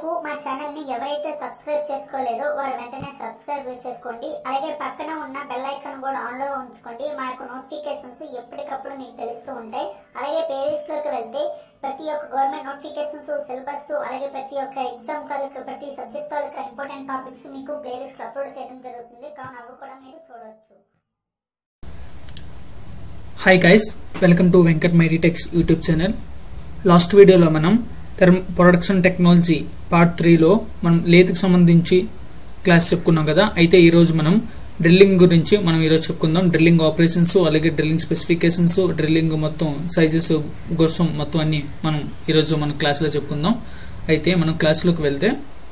వరకు మా ఛానల్ ని ఎవరైతే సబ్స్క్రైబ్ చేసుకోలేదో వారు వెంటనే సబ్స్క్రైబ్ చేసుకోండి అలాగే పక్కన ఉన్న బెల్ ఐకాన్ కూడా ఆన్ లో ఉంచుకోండి మా యొక్క నోటిఫికేషన్స్ ఎప్పటికప్పుడు మీకు తెలుస్తూ ఉంటాయి అలాగే ప్లేలిస్ట్ లోకి వెళ్తే ప్రతి ఒక్క గవర్నమెంట్ నోటిఫికేషన్స్ సిలబస్ అలాగే ప్రతి ఒక్క ఎగ్జామ్ తాలూకా ప్రతి సబ్జెక్ట్ తాలూకా ఇంపార్టెంట్ టాపిక్స్ మీకు ప్లేలిస్ట్ లో అప్లోడ్ చేయడం జరుగుతుంది కావున అవి కూడా మీరు చూడవచ్చు hi guys welcome to Venkat Meditechs YouTube channel last వీడియోలో మనం థర్మ్ ప్రొడక్షన్ టెక్నాలజీ పార్ట్ త్రీలో మనం లేత్కి సంబంధించి క్లాస్ చెప్పుకున్నాం కదా అయితే ఈరోజు మనం డ్రిల్లింగ్ గురించి మనం ఈరోజు చెప్పుకుందాం డ్రిల్లింగ్ ఆపరేషన్స్ అలాగే డ్రిల్లింగ్ స్పెసిఫికేషన్స్ డ్రిల్లింగ్ మొత్తం సైజెస్ కోసం మొత్తం అన్ని మనం ఈరోజు మన క్లాస్లో చెప్పుకుందాం అయితే మనం క్లాస్లోకి వెళ్తే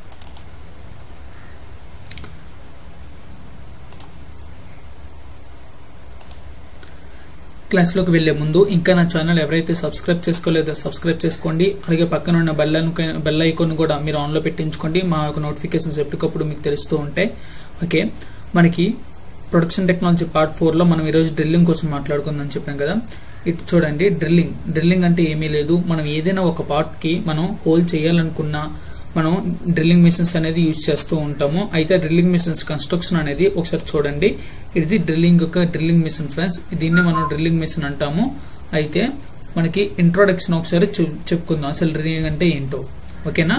క్లాస్లోకి వెళ్లే ముందు ఇంకా నా ఛానల్ ఎవరైతే సబ్స్క్రైబ్ చేసుకోలేదో సబ్స్క్రైబ్ చేసుకోండి అలాగే పక్కన ఉన్న బెల్ బెల్ ఐకాన్ కూడా మీరు ఆన్లో పెట్టించుకోండి మా యొక్క నోటిఫికేషన్స్ ఎప్పటికప్పుడు మీకు తెలుస్తూ ఉంటాయి ఓకే మనకి ప్రొడక్షన్ టెక్నాలజీ పార్ట్ ఫోర్లో మనం ఈరోజు డ్రిల్లింగ్ కోసం మాట్లాడుకుందాం చెప్పాం కదా ఇటు చూడండి డ్రిల్లింగ్ డ్రిల్లింగ్ అంటే ఏమీ లేదు మనం ఏదైనా ఒక పార్ట్కి మనం హోల్ చేయాలనుకున్నా మనం డ్రిల్లింగ్ మిషన్స్ అనేది యూజ్ చేస్తూ ఉంటాము అయితే డ్రిల్లింగ్ మిషన్స్ కన్స్ట్రక్షన్ అనేది ఒకసారి చూడండి ఇది డ్రిల్లింగ్ యొక్క డ్రిల్లింగ్ మిషన్ ఫ్రెండ్స్ దీన్ని మనం డ్రిల్లింగ్ మిషన్ అంటాము అయితే మనకి ఇంట్రొడక్షన్ ఒకసారి చెప్పుకుందాం అసలు డ్రిల్లింగ్ అంటే ఏంటో ఓకేనా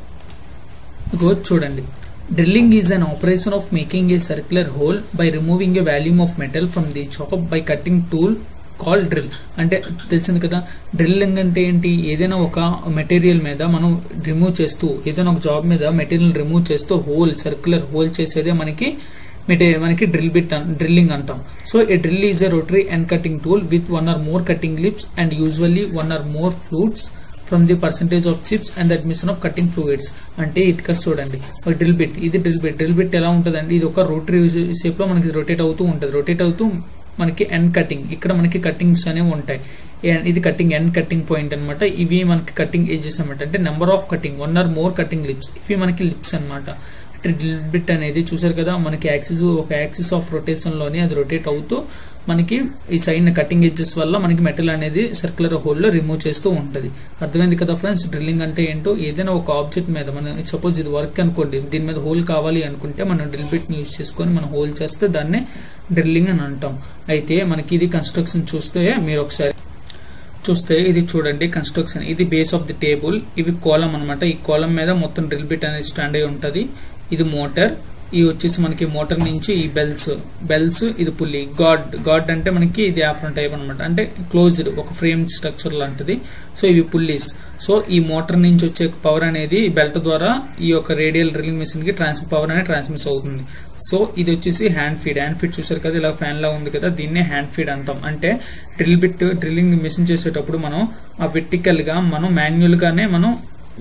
ఇగో చూడండి drilling is an operation of making a circular hole by removing a volume of metal from the chop by cutting tool call drill అంటే తెలిసింది కదా డ్రిల్లింగ్ అంటే ఏంటి ఏదైనా ఒక మెటీరియల్ మీద మనం రిమూవ్ చేస్తూ ఏదైనా ఒక జాబ్ మీద మెటీరియల్ రిమూవ్ చేస్తూ హోల్ సర్క్యులర్ హోల్ చేసేదే మనకి మెటీరియల్ మనకి డ్రిల్ బిట్ డ్రిల్లింగ్ అంటాం so a drill is a rotary and cutting tool with one or more cutting lips and usually one or more flutes from the percentage of chips and admission of cutting fluids అంటే ఇటుక చూడండి ఒక drill bit ఇది drill bit drill bit ఎలా ఉంటుందండి ఇది ఒక rotary shape లో మనకి రొటేట్ అవుతూ ఉంటుంది రొటేట్ అవుతూ మనకి ఎండ్ కటింగ్ ఇక్కడ మనకి కటింగ్స్ అనేవి ఉంటాయి ఇది కటింగ్ ఎండ్ కటింగ్ పాయింట్ అనమాట ఇవి మనకి కటింగ్ ఏజెస్ అనమాట అంటే number of cutting one or more cutting lips ఇవి మనకి లిప్స్ అనమాట డ్రిల్ బిట్ అనేది చూసారు కదా మనకి యాక్సిస్ ఒక యాక్సిస్ ఆఫ్ రొటేషన్ లోని అది రొటేట్ అవుతూ మనకి ఈ సైడ్ కటింగ్ ఎడ్జెస్ వల్ల మనకి మెటల్ అనేది సర్క్యులర్ హోల్ లో రిమూవ్ చేస్తూ ఉంటుంది అర్థమైంది కదా ఫ్రెండ్స్ డ్రిల్లింగ్ అంటే ఏంటో ఏదైనా ఒక ఆబ్జెక్ట్ మీద మనం సపోజ్ ఇది వర్క్ అనుకోండి దీని మీద హోల్ కావాలి అనుకుంటే మనం డ్రిల్ బిట్ ని యూజ్ చేసుకొని మనం హోల్ చేస్తే దాన్నే డ్రిల్లింగ్ అని అంటాం అయితే మనకి ఇది కన్స్ట్రక్షన్ చూస్తే మీరు ఒకసారి చూస్తే ఇది చూడండి కన్స్ట్రక్షన్ ఇది బేస్ ఆఫ్ ది టేబుల్ ఇవి కోలం అనమాట ఈ కోలం మీద మొత్తం డ్రిల్ బిట్ అనేది స్టాండ్ అయి ఉంటుంది ఇది మోటార్ ఇవి వచ్చేసి మనకి మోటార్ నుంచి ఈ బెల్స్ బెల్స్ ఇది పుల్లి గాడ్ గాడ్ అంటే మనకి ఇది యాప్రన్ టైప్ అనమాట అంటే క్లోజ్డ్ ఒక ఫ్రేమ్ స్ట్రక్చర్ లాంటిది సో ఇవి పుల్లీస్ సో ఈ మోటార్ నుంచి వచ్చే పవర్ అనేది బెల్ట్ ద్వారా ఈ యొక్క రేడియల్ డ్రిల్లింగ్ మిషన్ కి ట్రాన్స్ పవర్ అనేది ట్రాన్స్మిస్ అవుతుంది సో ఇది వచ్చేసి హ్యాండ్ ఫీడ్ హ్యాండ్ ఫీడ్ చూసారు కదా ఇలా ఫ్యాన్ లా ఉంది కదా దీన్నే హ్యాండ్ ఫీడ్ అంటాం అంటే డ్రిల్ బిట్ డ్రిల్లింగ్ మిషన్ చేసేటప్పుడు మనం ఆ వెర్టికల్ గా మనం మాన్యువల్ గానే మనం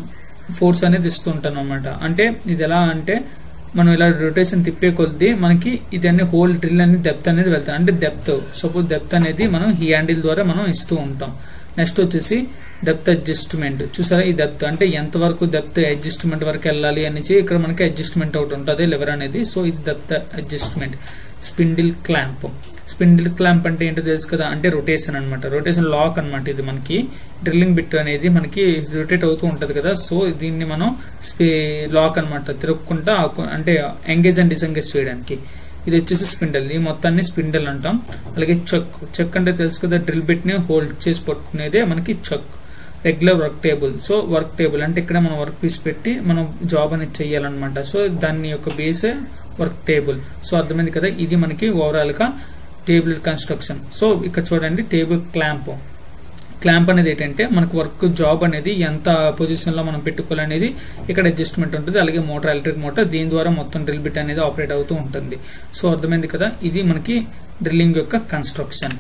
ఫోర్స్ అనేది ఇస్తుంటాం అనమాట అంటే ఇది ఎలా అంటే మనం ఇలా రొటేషన్ తిప్పే కొద్దీ మనకి ఇది అన్ని హోల్ డ్రిల్ అనేది డెప్త్ అనేది వెళ్తాం అంటే డెప్త్ సపోజ్ డెప్త్ అనేది మనం ఈ హ్యాండిల్ ద్వారా మనం ఇస్తూ ఉంటాం నెక్స్ట్ వచ్చేసి డెప్త్ అడ్జస్ట్మెంట్ చూసారా ఈ డెప్త్ అంటే ఎంత వరకు డెప్త్ అడ్జస్ట్మెంట్ వరకు వెళ్ళాలి అనేసి ఇక్కడ మనకి అడ్జస్ట్మెంట్ ఒకటి ఉంటుంది లివర్ అనేది సో ఇది depth adjustment spindle clamp spindle clamp అంటే ఏంటో తెలుసు కదా అంటే రొటేషన్ అనమాట రొటేషన్ లాక్ అనమాట ఇది మనకి డ్రిల్లింగ్ బిట్ అనేది మనకి రొటేట్ అవుతూ ఉంటది కదా సో దీన్ని మనం లాక్ అనమాట తిరగకుండా అంటే ఎంగేజ్ అండ్ డిసెంగేజ్ చేయడానికి ఇది వచ్చేసి స్పిండల్ ఈ మొత్తాన్ని స్పిండల్ అంటాం అలాగే చెక్ చెక్ అంటే తెలుసు కదా డ్రిల్ బిట్ ని హోల్డ్ చేసి పట్టుకునేదే మనకి check regular work table so work table అంటే ఇక్కడ మనం వర్క్ పీస్ పెట్టి మనం జాబ్ అనేది చెయ్యాలన్నమాట సో దాని యొక్క బేసే వర్క్ టేబుల్ సో అర్థమైంది కదా ఇది మనకి ఓవరాల్ గా టేబుల్ కన్స్ట్రక్షన్ సో ఇక్కడ చూడండి టేబుల్ క్లాంప్ క్లాంప్ అనేది ఏంటంటే మనకు వర్క్ జాబ్ అనేది ఎంత పొజిషన్ లో మనం పెట్టుకోవాలనేది ఇక్కడ అడ్జస్ట్మెంట్ ఉంటుంది అలాగే మోటార్ ఎలక్ట్రిక్ మోటార్ దీని ద్వారా మొత్తం డ్రిల్ బిట్ అనేది ఆపరేట్ అవుతూ ఉంటుంది సో అర్థమైంది కదా ఇది మనకి డ్రిల్లింగ్ యొక్క కన్స్ట్రక్షన్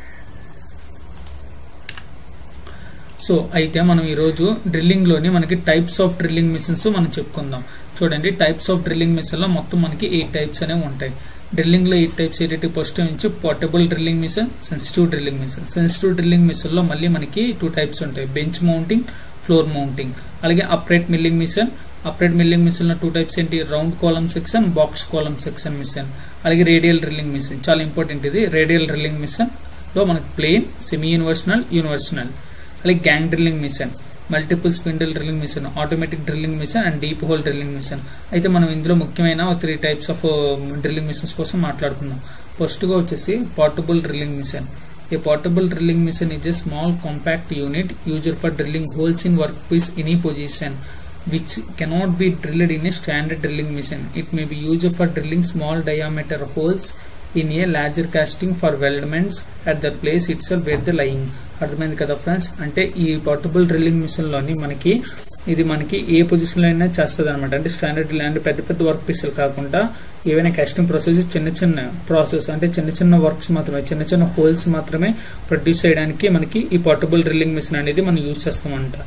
సో అయితే మనం ఈరోజు డ్రిల్లింగ్ లోని మనకి టైప్స్ ఆఫ్ డ్రిల్లింగ్ మిషన్స్ మనం చెప్పుకుందాం చూడండి టైప్స్ ఆఫ్ డ్రిల్లింగ్ మిషన్ లో మొత్తం మనకి ఎయిట్ టైప్స్ అనేవి ఉంటాయి డ్రిల్లింగ్ లో ఎయిట్ టైప్స్ ఏంటి ఫస్ట్ నుంచి portable drilling machine sensitive drilling machine sensitive drilling machine లో మళ్ళీ మనకి టూ టైప్స్ ఉంటాయి బెంచ్ మౌంటింగ్ ఫ్లోర్ మౌంటింగ్ అలాగే upright milling machine upright milling machine లో టూ టైప్స్ ఏంటి round column section box column section machine అలాగే radial drilling machine చాలా important ఇది రేడియల్ డ్రిల్లింగ్ మిషన్ లో మనకి ప్లేన్ సెమీ యూనివర్సనల్ యూనివర్సనల్ అలాగే gang drilling machine multiple spindle drilling machine automatic drilling machine and deep hole drilling machine అయితే మనం ఇందులో ముఖ్యమైన three types of drilling machines కోసం మాట్లాడుకుందాం ఫస్ట్గా వచ్చేసి portable drilling machine A portable drilling machine is a small compact unit used for drilling holes in workpiece any position which cannot be drilled in a standard drilling machine. It may be used for drilling small diameter holes in a larger casting for weldments at the place itself where the lying అర్థమైంది కదా friends అంటే ఈ portable drilling మిషన్లోని మనకి ఇది మనకి ఏ పొజిషన్లో అయినా చేస్తుంది అనమాట అంటే స్టాండర్డ్ అంటే పెద్ద పెద్ద వర్క్ పీసులు కాకుండా ఏవైనా కాస్టింగ్ ప్రాసెస్ చిన్న చిన్న ప్రాసెస్ అంటే చిన్న చిన్న వర్క్స్ మాత్రమే చిన్న చిన్న హోల్స్ మాత్రమే ప్రొడ్యూస్ చేయడానికి మనకి ఈ పోర్టబుల్ డ్రిల్లింగ్ మిషన్ అనేది మనం యూజ్ చేస్తామంట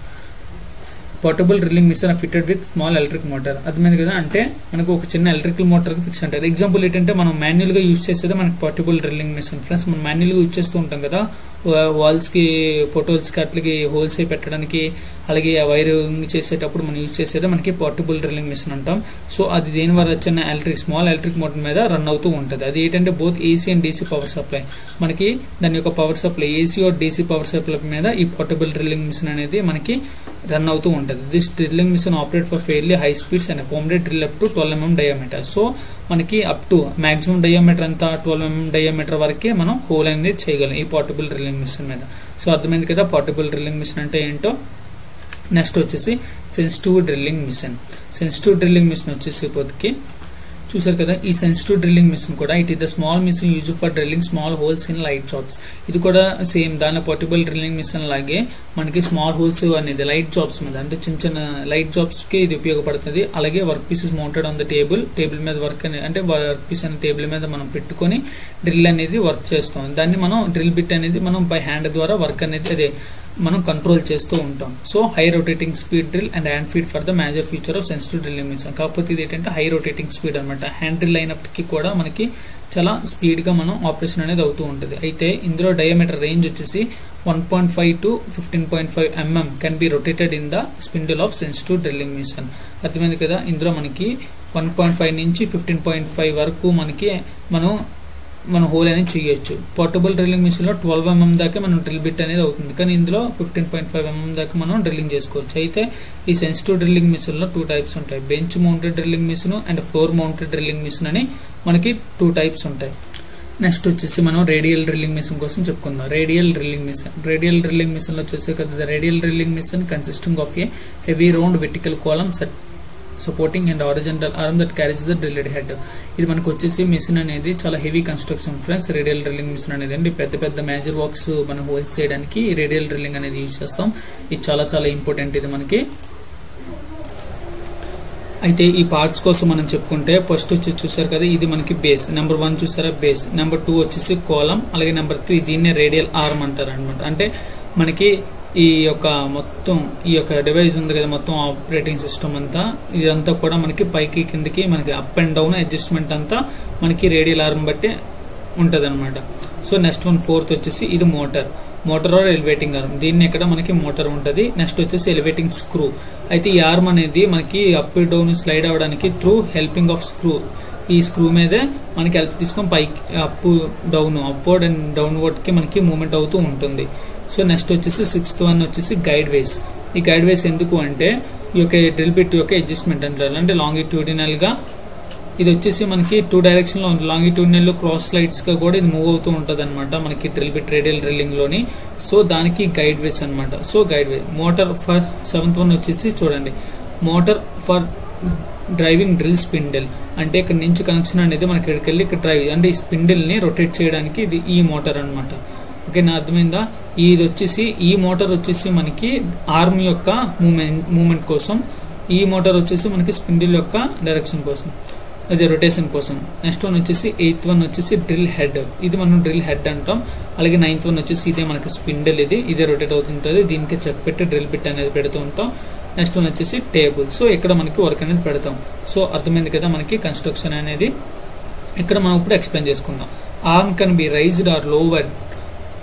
portable drilling machine fitted with small electric motor అర్థమైంది కదా అంటే మనకు ఒక చిన్న ఎలక్ట్రికల్ మోటార్ ఫిక్స్ ఉంటుంది ఎగ్జాంపుల్ ఏంటంటే మనం మాన్యువల్ గా యూజ్ చేసేది మనకి పోర్టబుల్ డ్రిల్లింగ్ మిషన్ ఫ్రెండ్స్ మనం మాన్యువల్ గా యూజ్ చేస్తూ ఉంటాం కదా వాల్స్ కి ఫోటోస్ కి అట్లకి హోల్స్ అయి పెట్టడానికి అలాగే వైరింగ్ చేసేటప్పుడు మనం యూజ్ చేసేది మనకి పోర్టబుల్ డ్రిల్లింగ్ మిషన్ అంటాం సో అది దేని వల్ల చిన్న ఎలక్ట్రిక్ స్మాల్ ఎలక్ట్రిక్ మోటార్ మీద రన్ అవుతూ ఉంటుంది అది ఏంటంటే both AC and DC power supply మనకి దాని యొక్క power supply AC or DC power supply మీద ఈ పోర్టబుల్ డ్రిల్లింగ్ మిషన్ అనేది మనకి రన్ అవుతూ ఉంటుంది this drilling machine operate for fairly high speeds and accommodate drill up to twelve mm diameter so మనకి అప్ టు మాక్సిమం డయామీటర్ అంతా twelve mm diameter వరకే మనం హోల్ అనేది చేయగలం ఈ పోర్టబుల్ డ్రిల్లింగ్ మిషన్ మీద సో అర్థమైంది కదా పోర్టబుల్ డ్రిల్లింగ్ మిషన్ అంటే ఏంటో నెక్స్ట్ వచ్చేసి sensitive drilling machine sensitive drilling machine వచ్చేసేపటికి చూసారు కదా ఈ సెన్సిటివ్ డ్రిల్లింగ్ మిషన్ కూడా it is the small machine use for drilling small holes in light jobs ఇది కూడా సేమ్ దాని పోర్టబుల్ డ్రిల్లింగ్ మిషన్ లాగే మనకి స్మాల్ హోల్స్ అనేది లైట్ జాబ్స్ మీద అంటే చిన్న చిన్న లైట్ జాబ్స్ కి ఇది ఉపయోగపడుతుంది అలాగే work pieces mounted on the table table మీద వర్క్ అనేది అంటే వర్క్ పీస్ అనే టేబుల్ మీద మనం పెట్టుకొని డ్రిల్ అనేది వర్క్ చేస్తాం దాన్ని మనం డ్రిల్ బిట్ అనేది మనం బై హ్యాండ్ ద్వారా వర్క్ అనేది అదే మనం కంట్రోల్ చేస్తూ ఉంటాం so high rotating speed drill and hand feed for the major feature of sensitive drilling machine కాకపోతే ఇది ఏంటంటే హై రొటేటింగ్ స్పీడ్ అనమాట హ్యాండ్ డ్రిల్ అయినప్పటికీ కూడా మనకి చాలా స్పీడ్గా మనం ఆపరేషన్ అనేది అవుతూ ఉంటుంది అయితే ఇందులో డయామీటర్ రేంజ్ వచ్చేసి one point five to fifteen point five mm can be rotated in the spindle of sensitive drilling machine అర్థమైంది కదా ఇందులో మనకి వన్ పాయింట్ ఫైవ్ నుంచి ఫిఫ్టీన్ పాయింట్ ఫైవ్ వరకు మనకి మనం మనం హోల్ అనేది చేయొచ్చు పోర్టబుల్ డ్రిల్లింగ్ మిషన్లో ట్వెల్వ్ ఎంఎం దాకా మనం డ్రిల్ బిట్ అనేది అవుతుంది కానీ ఇందులో ఫిఫ్టీన్ పాయింట్ ఫైవ్ ఎంఎం దాకా మనం డ్రిల్లింగ్ చేసుకోవచ్చు అయితే ఈ సెన్సిటివ్ డ్రిల్లింగ్ మిషన్లో టూ టైప్స్ ఉంటాయి bench mounted drilling machine and floor mounted drilling machine అని మనకి టూ టైప్స్ ఉంటాయి నెక్స్ట్ వచ్చేసి మనం రేడియల్ డ్రిల్లింగ్ మిషన్ కోసం చెప్పుకుందాం radial drilling machine radial drilling మిషన్లో వచ్చేసి కదా radial drilling machine consisting of a heavy round vertical column set supporting and horizontal arm that carriage the drilled head ఇది మనకు వచ్చేసి మిషన్ అనేది చాలా heavy construction friends radial drilling machine అనేది అండి పెద్ద పెద్ద మేజర్ వర్క్స్ మనం హోల్స్ చేయడానికి రేడియల్ డ్రిల్లింగ్ అనేది యూజ్ చేస్తాం ఇది చాలా చాలా ఇంపార్టెంట్ ఇది మనకి అయితే ఈ పార్ట్స్ కోసం మనం చెప్పుకుంటే ఫస్ట్ వచ్చి చూసారు కదా ఇది మనకి బేస్ నెంబర్ వన్ చూసారా బేస్ నెంబర్ టూ వచ్చేసి కోలం అలాగే నెంబర్ త్రీ దీన్నే రేడియల్ ఆర్మ్ అంటారు అనమాట అంటే మనకి ఈ యొక్క మొత్తం ఈ యొక్క డివైస్ ఉంది కదా మొత్తం ఆపరేటింగ్ సిస్టమ్ అంతా ఇదంతా కూడా మనకి పైకి కిందకి మనకి అప్ అండ్ డౌన్ అడ్జస్ట్మెంట్ అంతా మనకి రేడియల్ ఆర్మ్ బట్టి ఉంటుంది అనమాట సో నెక్స్ట్ వన్ ఫోర్త్ వచ్చేసి ఇది motor motor or elevating arm దీన్ని ఇక్కడ మనకి మోటార్ ఉంటుంది నెక్స్ట్ వచ్చేసి ఎలివేటింగ్ స్క్రూ అయితే ఈ ఆర్మ్ అనేది మనకి అప్ డౌన్ స్లైడ్ అవ్వడానికి త్రూ హెల్పింగ్ ఆఫ్ స్క్రూ ఈ స్క్రూ మీదే మనకి హెల్ప్ తీసుకొని పైకి up down upward and downward కి మనకి మూమెంట్ అవుతూ ఉంటుంది సో నెక్స్ట్ వచ్చేసి సిక్స్త్ వన్ వచ్చేసి గైడ్ వేస్ ఈ గైడ్ వేస్ ఎందుకు అంటే ఈ యొక్క డ్రిల్ బిట్ యొక్క అడ్జస్ట్మెంట్ అంటారు అంటే లాంగిట్యూడినల్ గా ఇది వచ్చేసి మనకి టూ డైరెక్షన్ లో లాంగిట్యూడినల్ క్రాస్ స్లైడ్స్ గా కూడా ఇది మూవ్ అవుతూ ఉంటది అనమాట మనకి డ్రిల్ బిట్ రేడియల్ డ్రిల్లింగ్ లోని సో దానికి గైడ్ వేస్ అనమాట so guide way motor for seventh one వచ్చేసి చూడండి motor for driving drill spindle అంటే ఇక్కడ నుంచి కనెక్షన్ అనేది మనకి ఇక్కడికి వెళ్ళి ఇక్కడ డ్రైవ్ అంటే ఈ స్పిండిల్ ని రొటేట్ చేయడానికి ఇది ఈ మోటార్ అనమాట ఓకేనా అర్థమైందా ఇది వచ్చేసి ఈ మోటార్ వచ్చేసి మనకి ఆర్మ్ యొక్క మూమెంట్ మూమెంట్ కోసం ఈ మోటార్ వచ్చేసి మనకి స్పిండిల్ యొక్క డైరెక్షన్ కోసం అదే రొటేషన్ కోసం నెక్స్ట్ వన్ వచ్చేసి ఎయిత్ వన్ వచ్చేసి డ్రిల్ హెడ్ ఇది మనం డ్రిల్ హెడ్ అంటాం అలాగే నైన్త్ వన్ వచ్చేసి ఇదే మనకి స్పిండిల్ ఇది ఇదే రొటేట్ అవుతుంటుంది దీనికి చెక్ పెట్టి డ్రిల్ బిట్ అనేది పెడుతూ ఉంటాం నెక్స్ట్ వన్ వచ్చేసి టేబుల్ సో ఇక్కడ మనకి వర్క్ అనేది పెడతాం సో అర్థమైంది కదా మనకి కన్స్ట్రక్షన్ అనేది ఇక్కడ మనం ఇప్పుడు ఎక్స్ప్లెయిన్ చేసుకుందాం arm can be raised or lowered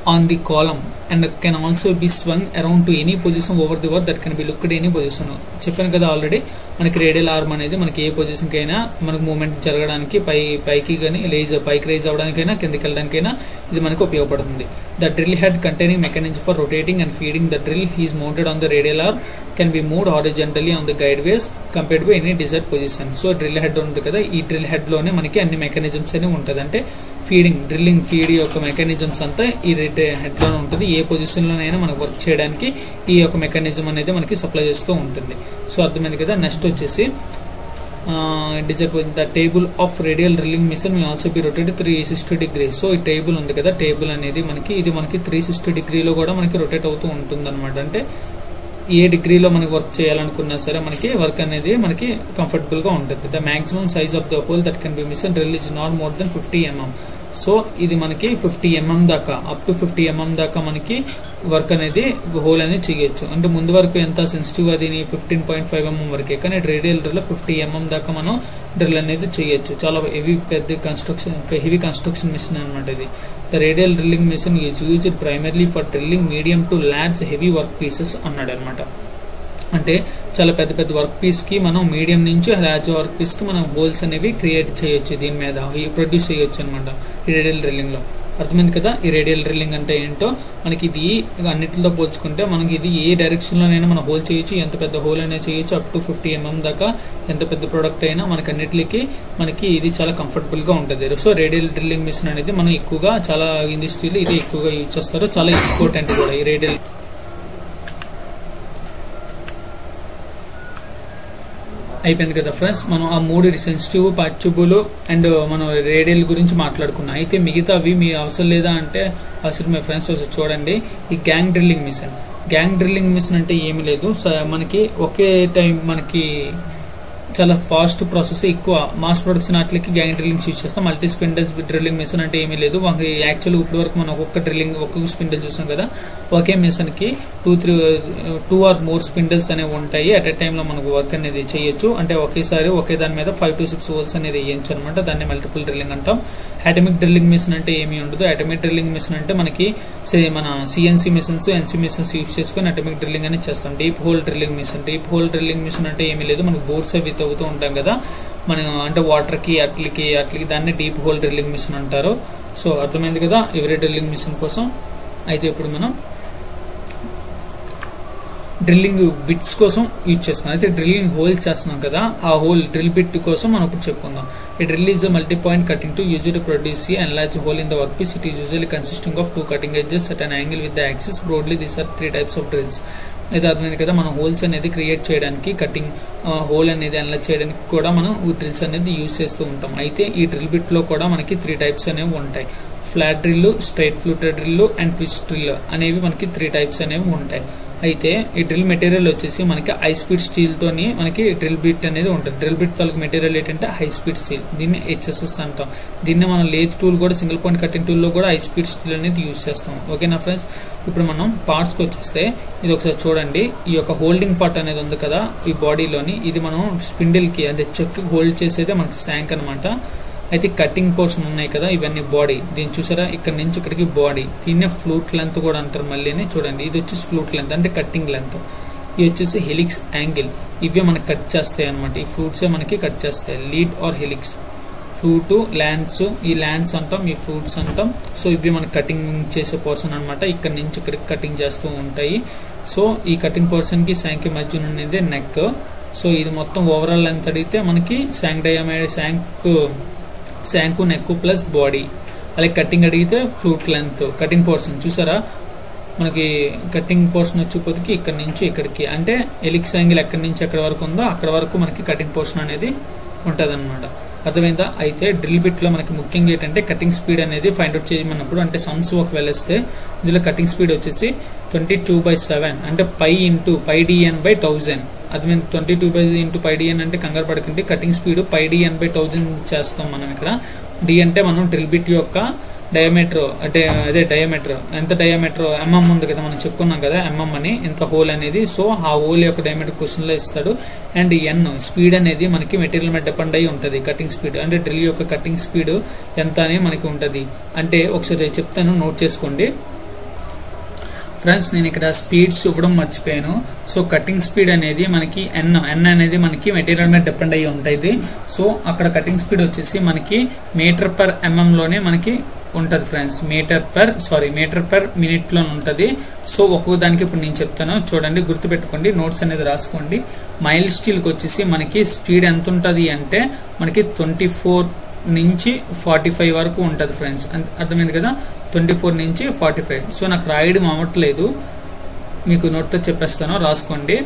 on the column and can also be swung around to any position over the work that can be looked any position చెప్పాను కదా ఆల్రెడీ మనకి రేడియల్ ఆర్మ్ అనేది మనకి ఏ పొజిషన్కి అయినా మనకు moment జరగడానికి పై పైకి కానీ లేజ్ పైకి రైజ్ అవ్వడానికైనా కిందకి వెళ్ళడానికైనా ఇది మనకు ఉపయోగపడుతుంది the drill head containing mechanism for rotating and feeding the drill is mounted on the radial arm can be moved horizontally on the guide ways compared to any desired position so drill head ఉంది కదా ఈ drill హెడ్లోనే మనకి అన్ని mechanisms అనేవి ఉంటుంది అంటే feeding drilling feed యొక్క mechanisms అంతా ఈ హెడ్లోనే ఉంటుంది ఏ పొజిషన్లోనైనా మనకు వర్క్ చేయడానికి ఈ యొక్క మెకానిజం అనేది మనకి సప్లై చేస్తూ ఉంటుంది సో అర్థమైంది కదా నెక్స్ట్ వచ్చేసి desire the table of radial drilling machine may also be rotate three sixty degree so ఈ టేబుల్ ఉంది కదా టేబుల్ అనేది మనకి ఇది మనకి త్రీ సిక్స్టీ డిగ్రీలో కూడా మనకి రొటేట్ అవుతూ ఉంటుంది అనమాట అంటే ఏ డిగ్రీలో మనకి వర్క్ చేయాలనుకున్నా సరే మనకి వర్క్ అనేది మనకి కంఫర్టబుల్ గా ఉంటుంది the maximum size of the hole that can be machine drill is not more than fifty mm so ఇది మనకి ఫిఫ్టీ ఎంఎం దాకా అప్ టు ఫిఫ్టీ ఎంఎం దాకా మనకి వర్క్ అనేది హోల్ అనేది చేయొచ్చు అంటే ముందు వరకు ఎంత సెన్సిటివ్ అది ఫిఫ్టీన్ పాయింట్ ఫైవ్ ఎంఎం వరకే కానీ రేడియల్ డ్రిల్ ఫిఫ్టీ ఎంఎం దాకా మనం డ్రిల్ అనేది చేయొచ్చు చాలా హెవీ పెద్ద కన్స్ట్రక్షన్ హెవీ కన్స్ట్రక్షన్ మిషన్ అనమాట ఇది the radial drilling machine is used primarily for drilling medium to large heavy work pieces అన్నాడు అనమాట అంటే చాలా పెద్ద పెద్ద వర్క్ పీస్ కి మనం మీడియం నుంచి లార్జ్ వర్క్ పీస్ కి మనం హోల్స్ అనేవి క్రియేట్ చేయొచ్చు దీని మీద ప్రొడ్యూస్ చేయొచ్చు అనమాట ఈ రేడియల్ డ్రిల్లింగ్ లో అర్థమైంది కదా ఈ రేడియల్ డ్రిల్లింగ్ అంటే ఏంటో మనకి ఇది అన్నిటితో పోల్చుకుంటే మనకి ఇది ఏ డైరెక్షన్ లోనైనా మనం హోల్ చేయొచ్చు ఎంత పెద్ద హోల్ అయినా చేయొచ్చు అప్ టు ఫిఫ్టీ ఎంఎం దాకా ఎంత పెద్ద ప్రోడక్ట్ అయినా మనకి అన్నిటికి మనకి ఇది చాలా కంఫర్టబుల్ గా ఉంటుంది సో రేడియల్ డ్రిల్లింగ్ మిషన్ అనేది మనం ఎక్కువగా చాలా ఇండస్ట్రీలో ఇది ఎక్కువగా యూజ్ చేస్తారు చాలా ఇంపార్టెంట్ కూడా ఈ రేడియల్ అయిపోయింది కదా ఫ్రెండ్స్ మనం ఆ మూడు సెన్సిటివ్ పచ్చుబులు అండ్ మనం రేడియల్ గురించి మాట్లాడుకున్నాం అయితే మిగతావి మీ అవసరం లేదా అంటే అవసరం మీ ఫ్రెండ్స్ ఒకసారి చూడండి ఈ gang drilling machine gang drilling machine అంటే ఏమి లేదు స- మనకి ఒకే టైం మనకి చాలా ఫాస్ట్ ప్రాసెస్ ఎక్కువ మాస్ ప్రొడక్షన్ అట్లకి గ్యాంగ్ డ్రిల్లింగ్ యూజ్ చేస్తాం మల్టీ స్పిండల్స్ డ్రిల్లింగ్ మిషన్ అంటే ఏమీ లేదు మనకి యాక్చువల్ ఇప్పటి వరకు మనం ఒక్కొక్క డ్రిల్లింగ్ ఒక్కొక్క స్పిండల్ చూసాం కదా ఒకే మిషన్ కి two three two or more spindles అనేవి ఉంటాయి అట్ ఎ టైంలో మనకు వర్క్ అనేది చేయొచ్చు అంటే ఒకేసారి ఒకే దాని మీద ఫైవ్ టు సిక్స్ హోల్స్ అనేది వేయచ్చు అనమాట దాన్ని మల్టిపుల్ డ్రిల్లింగ్ అంటాం అటమిక్ డ్రిల్లింగ్ మిషన్ అంటే ఏమీ ఉండదు అటమిక్ డ్రిల్లింగ్ మిషన్ అంటే మనకి say మన CNC machines NC machines use చేసుకొని అటమిక్ డ్రిల్లింగ్ అనేది చేస్తాం deep hole drilling machine deep hole drilling machine అంటే ఏమీ లేదు మనకి బోర్డ్స్ అవి తవ్వుతూ ఉంటాం కదా మనం అంటే వాటర్ కి అట్లకి అట్లకి దాన్ని డీప్ హోల్ డ్రిల్లింగ్ మిషన్ అంటారు సో అర్థమైంది కదా ఎవరీ డ్రిల్లింగ్ మిషన్ కోసం అయితే ఇప్పుడు మనం డ్రిల్లింగ్ బిట్స్ కోసం యూజ్ చేసుకున్నాం అయితే డ్రిల్లింగ్ హోల్ చేస్తున్నాం కదా ఆ హోల్ డ్రిల్ బిట్ కోసం మనం ఇప్పుడు చెప్పుకుందాం ఈ drill is multi point cutting to use to produce and large hole in the work piece it is usually consisting of two cutting edges at an angle with the axis broadly these are three types of drills అయితే అర్థమైంది కదా మనం holes అనేది create చేయడానికి cutting whole అనేది analyse చేయడానికి కూడా మనం డ్రిల్స్ అనేది యూజ్ చేస్తూ ఉంటాం అయితే ఈ డ్రిల్ బిట్ లో కూడా మనకి త్రీ టైప్స్ అనేవి ఉంటాయి flat drill straight fluted drill and twist drill అనేవి మనకి త్రీ టైప్స్ అనేవి ఉంటాయి అయితే ఈ డ్రిల్ మెటీరియల్ వచ్చేసి మనకి హై స్పీడ్ స్టీల్ తోని మనకి డ్రిల్ బిట్ అనేది ఉంటుంది డ్రిల్ బిట్ తాలూకు మెటీరియల్ ఏంటంటే హై స్పీడ్ స్టీల్ దీన్ని హెచ్ఎస్ఎస్ అంటాం దీన్ని మనం లేత్ టూల్ కూడా సింగిల్ పాయింట్ కటింగ్ టూల్ లో కూడా హై స్పీడ్ స్టీల్ అనేది యూస్ చేస్తాం ఓకేనా ఫ్రెండ్స్ ఇప్పుడు మనం పార్ట్స్కి వచ్చేస్తే ఇది ఒకసారి చూడండి ఈ యొక్క హోల్డింగ్ పార్ట్ అనేది ఉంది కదా ఈ బాడీలోని ఇది మనం స్పిండిల్ కి అదే చెక్ హోల్డ్ చేసేదే మనకి శాంక్ అనమాట అయితే కటింగ్ పోర్షన్ ఉన్నాయి కదా ఇవన్నీ బాడీ దీన్ని చూసారా ఇక్కడ నుంచి ఇక్కడికి బాడీ దీన్నే ఫ్లూట్ లెంత్ కూడా అంటారు మళ్ళీని చూడండి ఇది వచ్చేసి ఫ్లూట్ లెంత్ అంటే కట్టింగ్ లెంత్ ఇది వచ్చేసి హెలిక్స్ యాంగిల్ ఇవే మనకి కట్ చేస్తాయి అనమాట ఈ ఫ్రూట్సే మనకి కట్ చేస్తాయి lead or helix flute lands ఈ ల్యాండ్స్ అంటాం ఈ ఫ్రూట్స్ అంటాం సో ఇవి మనకి కటింగ్ చేసే పోర్షన్ అనమాట ఇక్కడ నుంచి ఇక్కడికి కటింగ్ చేస్తూ ఉంటాయి సో ఈ కటింగ్ పోర్షన్ కి శాంక్ మధ్య ఉన్నది నెక్ సో ఇది మొత్తం ఓవరాల్ లెంత్ అడిగితే మనకి shank diameter shank shank neck plus body అలాగే కటింగ్ అడిగితే ఫ్రూట్ లెంత్ కటింగ్ పోర్షన్ చూసారా మనకి కటింగ్ పోర్షన్ వచ్చేపోతికి ఇక్కడ నుంచి ఇక్కడికి అంటే ఎలిక్స్ యాంగిల్ ఎక్కడి నుంచి ఎక్కడి వరకు ఉందో అక్కడ వరకు మనకి కటింగ్ పోర్షన్ అనేది ఉంటుంది అర్థమైందా అయితే డ్రిల్ బిట్ లో మనకి ముఖ్యంగా ఏంటంటే కటింగ్ స్పీడ్ అనేది ఫైండ్ అవుట్ చేయమన్నప్పుడు అంటే సమ్స్ ఒక వెళ్ళేస్తే ఇందులో కటింగ్ స్పీడ్ వచ్చేసి ట్వంటీ టూ బై సెవెన్ అంటే pi into pi DN by thousand అది మేము twenty two by into pi DN అంటే కంగారు పడకండి cutting speed pi DN by thousand చేస్తాం మనం ఇక్కడ డి అంటే మనం డ్రిల్ బిట్ యొక్క డయామీటర్ అంటే అదే డయామీటర్ ఎంత డయామీటర్ ఎంఎం ఉంది కదా మనం చెప్పుకున్నాం కదా ఎంఎం అని ఇంత హోల్ అనేది సో ఆ హోల్ యొక్క డయామీటర్ క్వశ్చన్ లో ఇస్తాడు అండ్ ఎన్ స్పీడ్ అనేది మనకి మెటీరియల్ మీద డిపెండ్ అయి ఉంటుంది కటింగ్ స్పీడ్ అంటే డ్రిల్ యొక్క కటింగ్ స్పీడ్ ఎంత అని మనకి ఉంటుంది అంటే ఒకసారి చెప్తాను నోట్ చేసుకోండి ఫ్రెండ్స్ నేను ఇక్కడ స్పీడ్స్ ఇవ్వడం మర్చిపోయాను సో కటింగ్ స్పీడ్ అనేది మనకి ఎన్ ఎన్ అనేది మనకి మెటీరియల్ మీద డిపెండ్ అయ్యి ఉంటుంది సో అక్కడ కటింగ్ స్పీడ్ వచ్చేసి మనకి మీటర్ పర్ ఎంఎంలోనే మనకి ఉంటుంది friends meter per sorry meter per మినిట్లో ఉంటుంది సో ఒక్కొక్క దానికి ఇప్పుడు నేను చెప్తాను చూడండి గుర్తుపెట్టుకోండి నోట్స్ అనేది రాసుకోండి మైల్ స్టీల్కి వచ్చేసి మనకి స్పీడ్ ఎంత ఉంటుంది అంటే మనకి ట్వంటీ ఫోర్ నుంచి ఫార్టీ ఫైవ్ వరకు ఉంటుంది ఫ్రెండ్స్ అర్థమైంది కదా ట్వంటీ ఫోర్ నుంచి ఫార్టీ ఫైవ్ సో నాకు రాయడం అవ్వట్లేదు మీకు నోట్తో చెప్పేస్తాను రాసుకోండి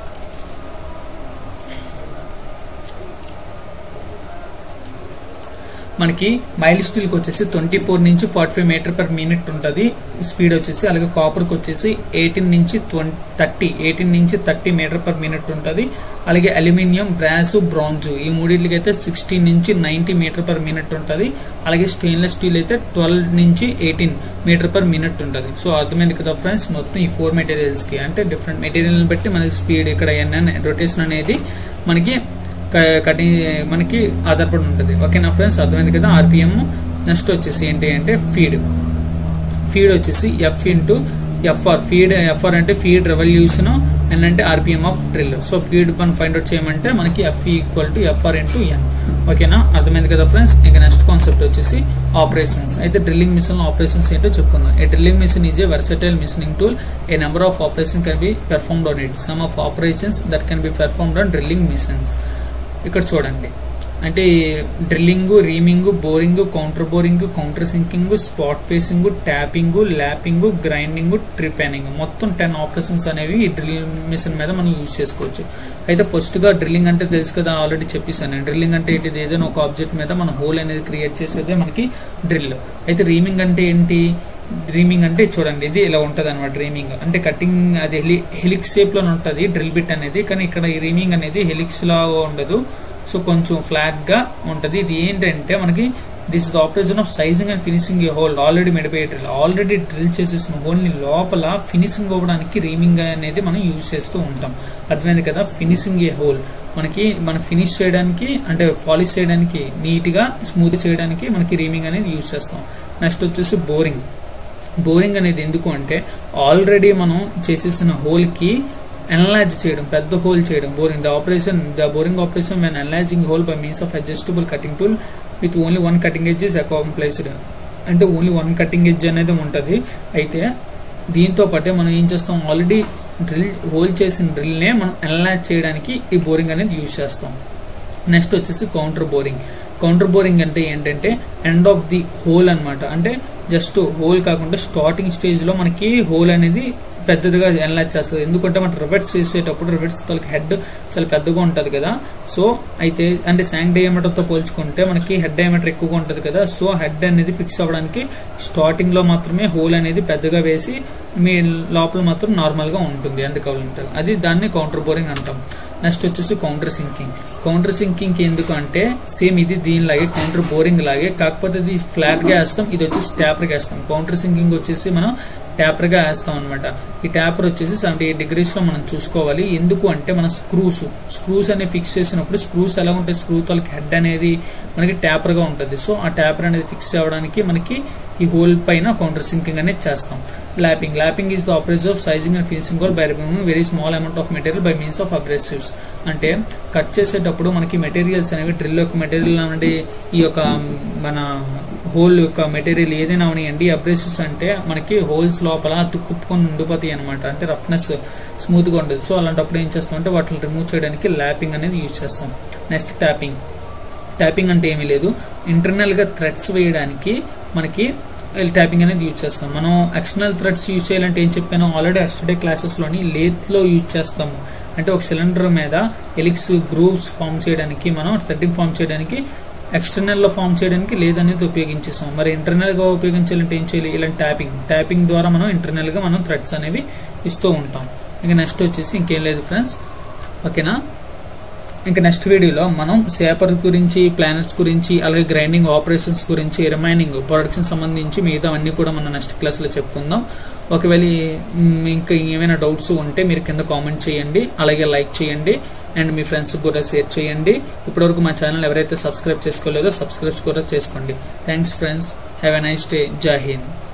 మనకి మైల్ స్టీల్కి వచ్చేసి ట్వంటీ ఫోర్ నుంచి forty five meter per minute ఉంటుంది స్పీడ్ వచ్చేసి అలాగే కాపర్కి వచ్చేసి ఎయిటీన్ నుంచి ట్వంటీ థర్టీ ఎయిటీన్ నుంచి థర్టీ మీటర్ పర్ మినిట్ ఉంటుంది అలాగే అల్యూమినియం బ్రాస్ బ్రాంజ్ ఈ మూడింటికి అయితే సిక్స్టీన్ నుంచి నైంటీ మీటర్ పర్ మినిట్ ఉంటుంది అలాగే స్టెయిన్లెస్ స్టీల్ అయితే ట్వెల్వ్ నుంచి ఎయిటీన్ మీటర్ పర్ మినిట్ ఉంటుంది సో అర్థమైంది కదా ఫ్రెండ్స్ మొత్తం ఈ ఫోర్ మెటీరియల్స్కి అంటే డిఫరెంట్ మెటీరియల్ని బట్టి మనకి స్పీడ్ ఇక్కడ ఎన్ రొటేషన్ అనేది మనకి కటింగ్ మనకి ఆధారపడి ఉంటుంది ఓకేనా ఫ్రెండ్స్ అర్థమైంది కదా ఆర్పిఎం నెక్స్ట్ వచ్చేసి ఏంటి అంటే ఫీడ్ ఫీడ్ వచ్చేసి F into FR feed FR అంటే ఫీడ్ రెవల్యూషన్ ఎన్ అంటే RPM of drill so feed మనం ఫైండ్ అవుట్ చేయమంటే మనకి F equal to FR into N ఓకేనా అర్థమైంది కదా ఫ్రెండ్స్ ఇంకా నెక్స్ట్ కాన్సెప్ట్ వచ్చేసి ఆపరేషన్స్ అయితే డ్రిల్లింగ్ మిషన్ ఆపరేషన్స్ ఏంటో చెప్పుకుందాం a drilling machine is a versatile machining tool a number of operation can be performed on it some of operations that can be performed on drilling machines ఇక్కడ చూడండి అంటే drilling reaming boring counter boring counter sinking spot facing tapping lapping grinding trepanning మొత్తం ten operations అనేవి ఈ drill machine మీద మనం use చేసుకోవచ్చు అయితే ఫస్ట్గా డ్రిల్లింగ్ అంటే తెలుసు కదా ఆల్రెడీ చెప్పేసాను డ్రిల్లింగ్ అంటే ఏంటి ఏదైనా ఒక ఆబ్జెక్ట్ మీద మన హోల్ అనేది క్రియేట్ చేసేదే మనకి డ్రిల్ అయితే రీమింగ్ అంటే ఏంటి డ్రీమింగ్ అంటే చూడండి ఇది ఇలా ఉంటుంది అనమాట డ్రీమింగ్ అంటే కటింగ్ అది హెలి హెలిక్స్ షేప్లో ఉంటుంది డ్రిల్ బిట్ అనేది కానీ ఇక్కడ ఈ రీమింగ్ అనేది హెలిక్స్ లాగా ఉండదు సో కొంచెం ఫ్లాట్గా ఉంటుంది ఇది ఏంటంటే మనకి this is the operation of sizing and finishing a hole already మెడిపోయే డ్రిల్ ఆల్రెడీ డ్రిల్ చేసేసిన హోల్ని లోపల ఫినిషింగ్ అవ్వడానికి రీమింగ్ అనేది మనం యూజ్ చేస్తూ ఉంటాం అర్థమైంది కదా ఫినిషింగ్ ఏ హోల్ మనకి మనం ఫినిష్ చేయడానికి అంటే పాలిష్ చేయడానికి నీట్గా స్మూత్ చేయడానికి మనకి రీమింగ్ అనేది యూజ్ చేస్తాం నెక్స్ట్ వచ్చేసి బోరింగ్ బోరింగ్ అనేది ఎందుకు అంటే ఆల్రెడీ మనం చేసేసిన హోల్కి ఎనలైజ్ చేయడం పెద్ద హోల్ చేయడం boring the operation the boring operation men enlarging hole by means of adjustable cutting tool with only one cutting edge is accomplished అంటే ఓన్లీ వన్ కటింగ్ ఎడ్జ్ అనేది ఉంటుంది అయితే దీంతో పాటే మనం ఏం చేస్తాం ఆల్రెడీ డ్రిల్ హోల్ చేసిన డ్రిల్నే మనం ఎనలైజ్ చేయడానికి ఈ బోరింగ్ అనేది యూజ్ చేస్తాం నెక్స్ట్ వచ్చేసి కౌంటర్ బోరింగ్ కౌంటర్ బోరింగ్ అంటే ఏంటంటే ఎండ్ ఆఫ్ ది హోల్ అనమాట అంటే జస్ట్ హోల్ కాకుండా స్టార్టింగ్ స్టేజ్లో మనకి హోల్ అనేది పెద్దదిగా ఎనలైజ్ చేస్తుంది ఎందుకంటే మనం రివర్ట్స్ చేసేటప్పుడు రివర్ట్స్ తలకి హెడ్ చాలా పెద్దగా ఉంటుంది కదా సో అయితే అంటే శాంక్ డయామీటర్తో పోల్చుకుంటే మనకి హెడ్ డయామీటర్ ఎక్కువగా ఉంటుంది కదా సో హెడ్ అనేది ఫిక్స్ అవ్వడానికి స్టార్టింగ్లో మాత్రమే హోల్ అనేది పెద్దగా వేసి మీ లోపల మాత్రం నార్మల్గా ఉంటుంది ఎందుకు ఉంటుంది అది దాన్ని కౌంటర్ బోరింగ్ అంటాం నెక్స్ట్ వచ్చేసి కౌంటర్ సింకింగ్ కౌంటర్ సింకింగ్ ఎందుకు అంటే సేమ్ ఇది దీనిలాగే కౌంటర్ బోరింగ్ లాగే కాకపోతే ఇది ఫ్లాట్గా వేస్తాం ఇది వచ్చేసి ట్యాపర్గా వేస్తాం కౌంటర్ సింకింగ్ వచ్చేసి మనం ట్యాపర్గా వేస్తాం అనమాట ఈ ట్యాపర్ వచ్చేసి సెవెంటీ ఎయిట్ డిగ్రీస్లో మనం చూసుకోవాలి ఎందుకు అంటే మన స్క్రూస్ స్క్రూస్ అనేవి ఫిక్స్ చేసినప్పుడు స్క్రూస్ ఎలా ఉంటాయి స్క్రూ తలకి హెడ్ అనేది మనకి ట్యాపర్గా ఉంటుంది సో ఆ ట్యాపర్ అనేది ఫిక్స్ అవ్వడానికి మనకి ఈ హోల్ పైన కౌంటర్ సింకింగ్ అనేది చేస్తాం lapping lapping is the operation of sizing and finishing hole by removing very small amount of material by means of abrasives అంటే కట్ చేసేటప్పుడు మనకి మెటీరియల్స్ అనేవి డ్రిల్ యొక్క మెటీరియల్ అనేది ఈ యొక్క మన హోల్ యొక్క మెటీరియల్ ఏదైనా అవనియండి అబ్రెసివ్స్ అంటే మనకి హోల్స్ లోపల తుక్కుపుకొని ఉండిపోతాయి అనమాట అంటే రఫ్నెస్ స్మూత్గా ఉంటుంది సో అలాంటప్పుడు ఏం చేస్తామంటే వాటిని రిమూవ్ చేయడానికి ల్యాపింగ్ అనేది యూజ్ చేస్తాం నెక్స్ట్ ట్యాపింగ్ ట్యాపింగ్ అంటే ఏమీ లేదు ఇంటర్నల్గా థ్రెడ్స్ వేయడానికి మనకి ట్యాపింగ్ అనేది యూజ్ చేస్తాం మనం ఎక్స్టర్నల్ థ్రెడ్స్ యూజ్ చేయాలంటే ఏం చెప్పాను ఆల్రెడీ ఎస్టర్డే క్లాసెస్లోని లేత్లో యూజ్ చేస్తాము అంటే ఒక సిలిండర్ మీద ఎలిక్స్ గ్రూవ్స్ ఫామ్ చేయడానికి మనం థ్రెడ్డింగ్ ఫామ్ చేయడానికి ఎక్స్టర్నల్లో ఫామ్ చేయడానికి లేదనేది ఉపయోగించేసాం మరి ఇంటర్నల్గా ఉపయోగించాలంటే ఏం చేయాలి ఇలాంటి ట్యాపింగ్ ట్యాపింగ్ ద్వారా మనం ఇంటర్నల్గా మనం థ్రెడ్స్ అనేవి ఇస్తూ ఉంటాం ఇంకా నెక్స్ట్ వచ్చేసి ఇంకేం లేదు ఫ్రెండ్స్ ఓకేనా ఇంకా నెక్స్ట్ వీడియోలో మనం సేపర్ గురించి ప్లానెట్స్ గురించి అలాగే గ్రైండింగ్ ఆపరేషన్స్ గురించి రిమైనింగ్ ప్రొడక్షన్ సంబంధించి మిగతా అన్నీ కూడా మనం నెక్స్ట్ క్లాస్లో చెప్పుకుందాం ఒకవేళ ఇంకా ఏమైనా డౌట్స్ ఉంటే మీరు కింద కామెంట్ చేయండి అలాగే లైక్ చేయండి అండ్ మీ ఫ్రెండ్స్కి కూడా షేర్ చేయండి ఇప్పటివరకు మా ఛానల్ ఎవరైతే సబ్స్క్రైబ్ చేసుకోలేదో సబ్స్క్రైబ్ కూడా చేసుకోండి thanks friends have a nice day జై హింద్